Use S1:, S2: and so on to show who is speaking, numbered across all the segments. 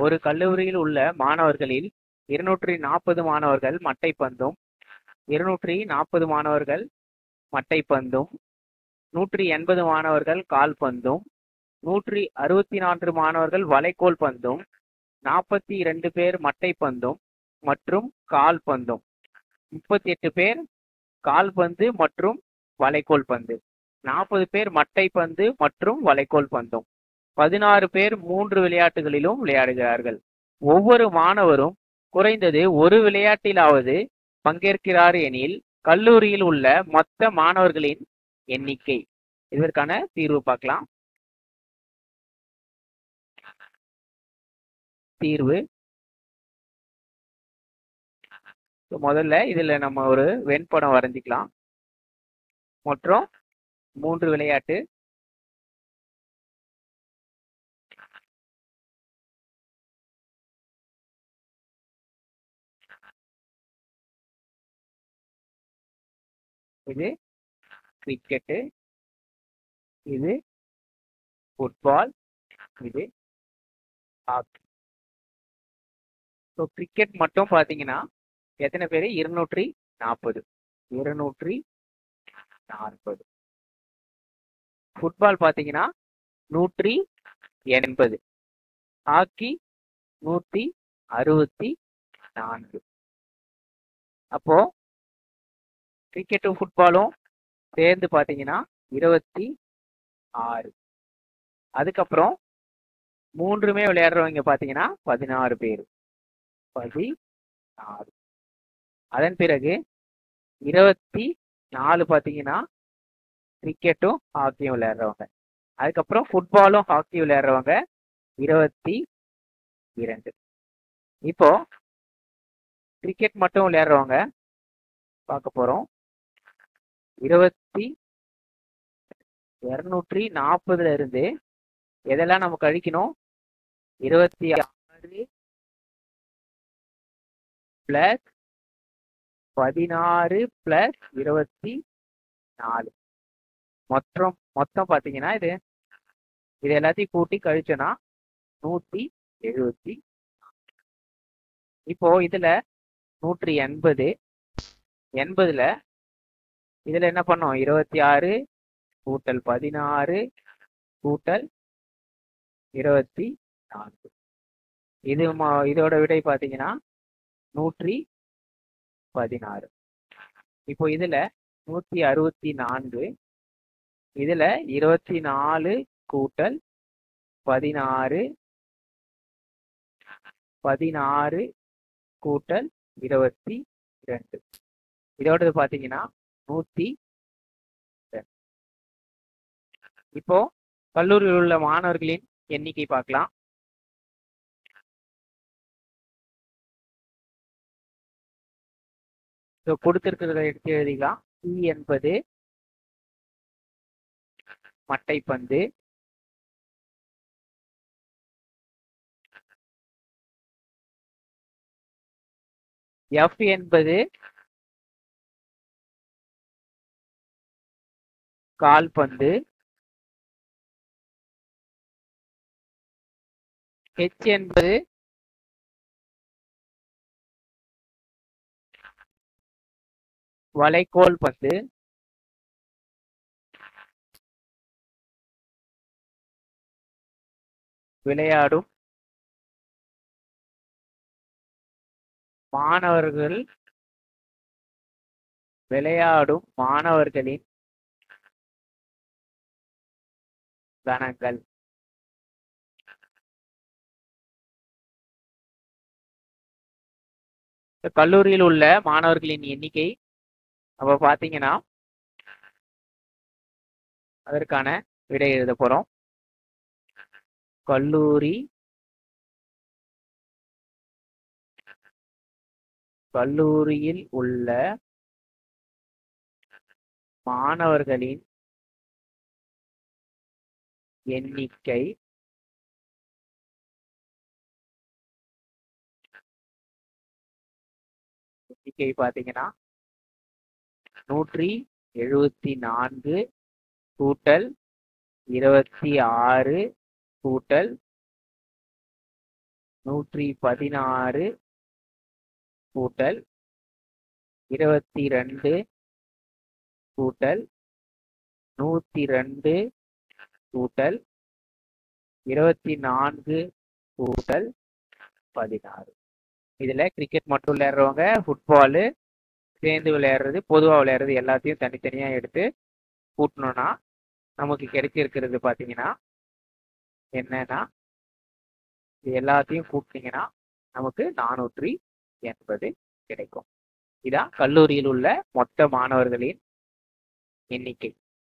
S1: ஒரு கல்லூரியில் உள்ள மாணவர்களில் இருநூற்றி நாற்பது மாணவர்கள் மட்டைப்பந்தும் இருநூற்றி நாற்பது மாணவர்கள் மட்டைப்பந்தும் நூற்றி எண்பது மாணவர்கள் கால்பந்தும் நூற்றி அறுபத்தி நான்கு மாணவர்கள் வலைக்கோல் பந்தும் நாற்பத்தி இரண்டு பேர் மட்டைப்பந்தும் மற்றும் கால்பந்தும் முப்பத்தி எட்டு பேர் கால்பந்து மற்றும் வலைக்கோல் பந்து நாற்பது பேர் மட்டைப்பந்து மற்றும் வலைக்கோல் பந்தும் பதினாறு பேர் மூன்று விளையாட்டுகளிலும் விளையாடுகிறார்கள் ஒவ்வொரு மாணவரும் குறைந்தது ஒரு விளையாட்டிலாவது பங்கேற்கிறார் எனில் கல்லூரியில் உள்ள மொத்த மாணவர்களின் எண்ணிக்கை இதற்கான தீர்வு பார்க்கலாம் தீர்வு So, முதல்ல இதுல நம்ம ஒரு வெண்படம் வரைஞ்சிக்கலாம் மற்றும் மூன்று விளையாட்டு இது கிரிக்கெட்டு இது ஃபுட்பால் இது ஹாக்கி ஸோ கிரிக்கெட் மட்டும் பார்த்தீங்கன்னா எத்தனை பேர் இருநூற்றி நாற்பது இருநூற்றி நாற்பது ஃபுட்பால் பார்த்தீங்கன்னா நூற்றி எண்பது ஹாக்கி நூற்றி அறுபத்தி நான்கு அப்போ கிரிக்கெட்டும் ஃபுட்பாலும் சேர்ந்து பார்த்தீங்கன்னா இருபத்தி ஆறு அதுக்கப்புறம் மூன்றுமே விளையாடுறவங்க பார்த்தீங்கன்னா பதினாறு பேர் பதினாறு அதன் பிறகு இருபத்தி நாலு பார்த்தீங்கன்னா கிரிக்கெட்டும் ஹாக்கியும் விளையாடுறவங்க அதுக்கப்புறம் ஃபுட்பாலும் ஹாக்கி விளையாடுறவங்க இருபத்தி இரண்டு இப்போ கிரிக்கெட் மட்டும் விளையாடுறவங்க பார்க்க போறோம் இருபத்தி இருநூற்றி நாற்பதுல இருந்து எதெல்லாம் நம்ம கழிக்கணும் இருபத்தி ஆறு பிளஸ் பதினாறு பிளஸ் இருபத்தி நாலு மொத்தம் மொத்தம் பார்த்தீங்கன்னா இது இது எல்லாத்தையும் கூட்டி கழிச்சோன்னா நூற்றி எழுபத்தி இப்போ இதுல நூற்றி எண்பது எண்பதுல இதுல என்ன பண்ணோம் இருபத்தி ஆறு கூட்டல் பதினாறு கூட்டல் இருபத்தி நான்கு இது ம- இதோட விடை பார்த்தீங்கன்னா நூற்றி பதினாறு இப்போ இதுல நூற்றி அறுபத்தி நான்கு இதுல இருபத்தி நாலு கூட்டல் பதினாறு பதினாறு கூட்டல் இருபத்தி ரெண்டு இதோடது பார்த்தீங்கன்னா நூற்றி ரெண்டு. இப்போ கல்லூரியில் உள்ள மாணவர்களின் எண்ணிக்கை பார்க்கலாம் ஸோ கொடுத்திருக்கிறத எடுத்து எழுதிக்கலாம் சி என்பது மட்டைப்பந்து எஃப் என்பது கால்பந்து ஹெச் என்பது வலைக்கோல் பந்து விளையாடும் மாணவர்கள் விளையாடும் மாணவர்களின் கணங்கள் இந்த கல்லூரியில் உள்ள மாணவர்களின் எண்ணிக்கை அப்ப பாத்தீங்கன்னா அதற்கான விடை எழுத போறோம் கல்லூரி கல்லூரியில் உள்ள மாணவர்களின் எண்ணிக்கை எண்ணிக்கை பார்த்தீங்கன்னா நூற்றி எழுபத்தி நான்கு கூட்டல் இருபத்தி ஆறு கூட்டல் நூற்றி பதினாறு கூட்டல் இருபத்தி ரெண்டு கூட்டல் நூற்றி ரெண்டு கூட்டல் இருபத்தி நான்கு கூட்டல் பதினாறு இதுல கிரிக்கெட் மட்டும் விளையாடுறவங்க ஃபுட்பாலு சேர்ந்து விளையாடுறது பொதுவாக விளையாடுறது எல்லாத்தையும் தனித்தனியா எடுத்து கூட்டணும்னா நமக்கு கிடைச்சிருக்கிறது பார்த்தீங்கன்னா என்னன்னா இது எல்லாத்தையும் கூட்டினீங்கன்னா நமக்கு நானூற்றி எண்பது கிடைக்கும் இதான் கல்லூரியில் உள்ள மொத்த மாணவர்களின் எண்ணிக்கை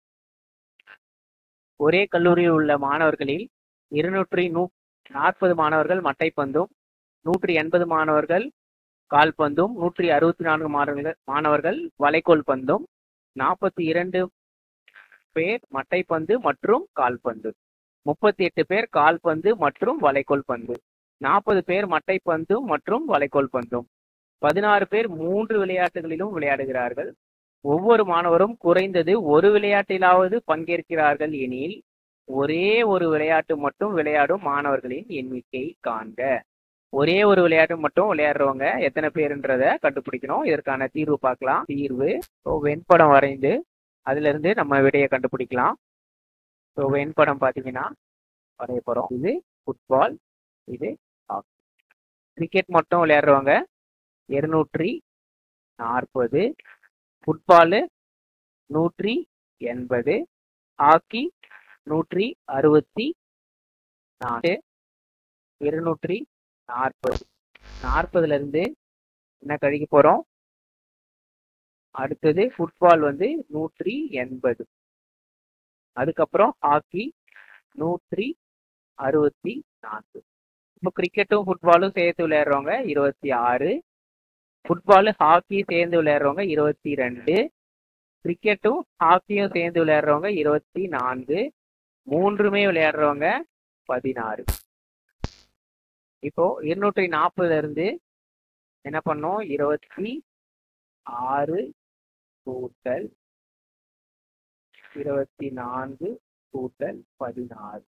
S1: ஒரே கல்லூரியில் உள்ள மாணவர்களில் இருநூற்றி நூ நாற்பது மாணவர்கள் மட்டைப்பந்தும் நூற்றி எண்பது மாணவர்கள் கால்பந்தும் நூற்றி அறுபத்தி நான்கு மாணவர்கள் மாணவர்கள் வலைக்கோல் பந்தும் நாற்பத்தி இரண்டு பேர் மட்டைப்பந்து மற்றும் கால்பந்து முப்பத்தி எட்டு பேர் கால்பந்து மற்றும் வலைக்கோல் பந்து நாற்பது பேர் மட்டைப்பந்து மற்றும் வலைக்கோல் பந்தும் பதினாறு பேர் மூன்று விளையாட்டுகளிலும் விளையாடுகிறார்கள் ஒவ்வொரு மாணவரும் குறைந்தது ஒரு விளையாட்டிலாவது பங்கேற்கிறார்கள் எனில் ஒரே ஒரு விளையாட்டு மட்டும் விளையாடும் மாணவர்களின் எண்ணிக்கை காண்க ஒரே ஒரு விளையாட்டு மட்டும் விளையாடுறவங்க எத்தனை பேருன்றத கண்டுபிடிக்கணும் இதற்கான தீர்வு பார்க்கலாம் தீர்வு ஸோ வெண்படம் வரைந்து அதுல இருந்து நம்ம விடையை கண்டுபிடிக்கலாம் ஸோ வெண்படம் பார்த்தீங்கன்னா வரைய போறோம் இது ஃபுட்பால் இது ஹாக்கி கிரிக்கெட் மட்டும் விளையாடுறவங்க இருநூற்றி நாற்பது ஃபுட்பாலு நூற்றி எண்பது ஹாக்கி நூற்றி அறுபத்தி நாலு இருநூற்றி நாற்பது நாற்பதுல இருந்து என்ன கழிக்க போறோம் அடுத்தது ஃபுட்பால் வந்து நூற்றி எண்பது அதுக்கப்புறம் ஹாக்கி நூற்றி அறுபத்தி நான்கு இப்போ கிரிக்கெட்டும் ஃபுட்பாலும் சேர்த்து விளையாடுறவங்க இருபத்தி ஆறு ஃபுட்பாலு ஹாக்கி சேர்ந்து விளையாடுறவங்க இருபத்தி ரெண்டு கிரிக்கெட்டும் ஹாக்கியும் சேர்ந்து விளையாடுறவங்க இருபத்தி நான்கு மூன்றுமே விளையாடுறவங்க பதினாறு இப்போ இருநூற்றி நாற்பதுல இருந்து என்ன பண்ணோம் இருபத்தி ஆறு கூட்டல் இருபத்தி நான்கு கூட்டல் பதினாறு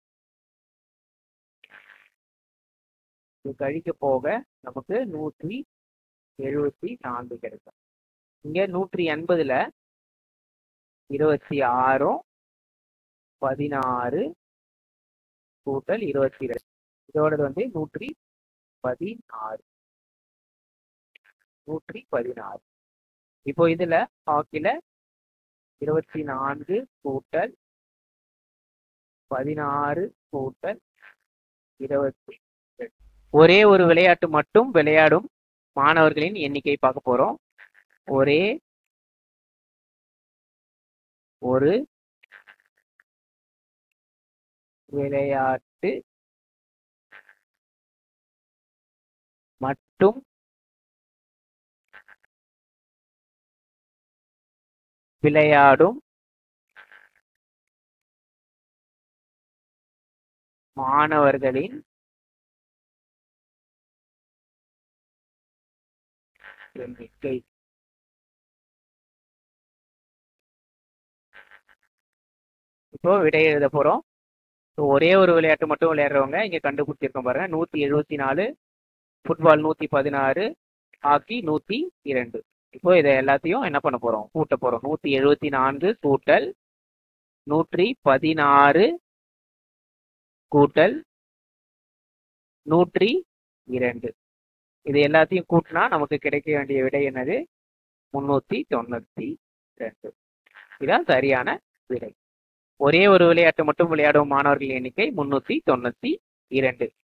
S1: இது கழிக்க போக நமக்கு நூற்றி எழுபத்தி நான்கு கிடைக்கும் இங்க நூற்றி எண்பதுல இருபத்தி ஆறும் பதினாறு கூட்டல் இருபத்தி ரெண்டு இதோடது வந்து நூற்றி பதினாறு நூற்றி பதினாறு இப்போ இதுல ஹாக்கில இருபத்தி நான்கு கூட்டல் பதினாறு கூட்டல் இருபத்தி ரெண்டு ஒரே ஒரு விளையாட்டு மட்டும் விளையாடும் மாணவர்களின் எண்ணிக்கை பார்க்க போறோம் ஒரே ஒரு விளையாட்டு மட்டும் விளையாடும் மாணவர்களின் எண்ணிக்கை இப்போ விடை எழுத போறோம் So, ஒரே ஒரு விளையாட்டு மட்டும் விளையாடுறவங்க இங்க கண்டுபிடிச்சிருக்கோம் பாருங்க நூத்தி எழுபத்தி நாலு ஃபுட்பால் நூத்தி பதினாறு ஹாக்கி நூத்தி இரண்டு இப்போ இதை எல்லாத்தையும் என்ன பண்ண போறோம் கூட்ட போறோம் நூத்தி எழுபத்தி நான்கு கூட்டல் நூற்றி பதினாறு கூட்டல் நூற்றி இரண்டு இது எல்லாத்தையும் கூட்டினா நமக்கு கிடைக்க வேண்டிய விடை என்னது முன்னூத்தி தொண்ணூத்தி ரெண்டு இதான் சரியான விடை ஒரே ஒரு விளையாட்டு மட்டும் விளையாடும் மாணவர்கள் எண்ணிக்கை முன்னூத்தி தொண்ணூத்தி இரண்டு